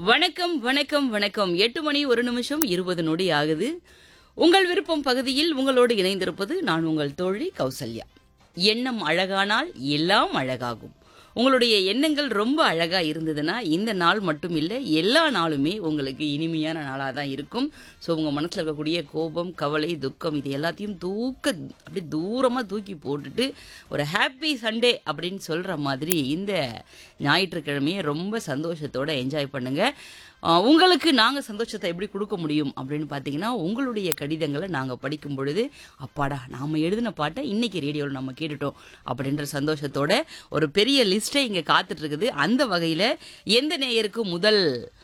வணக்கம் வணக்கம் வணக்கம் எட்டு மணி ஒரு நிமிஷம் இருபது நொடி ஆகுது உங்கள் விருப்பம் பகுதியில் உங்களோடு இணைந்திருப்பது நான் உங்கள் தோழி கௌசல்யா எண்ணம் அழகானால் எல்லாம் அழகாகும் உங்களுடைய எண்ணங்கள் ரொம்ப அழகா இருந்ததுன்னா இந்த நாள் மட்டும் இல்லை எல்லா நாளுமே உங்களுக்கு இனிமையான நாளாக தான் இருக்கும் ஸோ உங்கள் மனசில் இருக்கக்கூடிய கோபம் கவலை துக்கம் இது எல்லாத்தையும் தூக்க அப்படி தூரமாக தூக்கி போட்டுட்டு ஒரு ஹாப்பி சண்டே அப்படின்னு சொல்கிற மாதிரி இந்த ஞாயிற்றுக்கிழமையை ரொம்ப சந்தோஷத்தோட என்ஜாய் பண்ணுங்க ஆஹ் உங்களுக்கு நாங்கள் சந்தோஷத்தை எப்படி கொடுக்க முடியும் அப்படின்னு பார்த்தீங்கன்னா உங்களுடைய கடிதங்களை நாங்கள் படிக்கும் பொழுது அப்பாடா நாம் எழுதின பாட்டை இன்னைக்கு ரேடியோவில் நம்ம கேட்டுட்டோம் அப்படின்ற சந்தோஷத்தோட ஒரு பெரிய லிஸ்ட்டே இங்கே காத்துட்டு இருக்குது அந்த வகையில் எந்த நேயருக்கு முதல்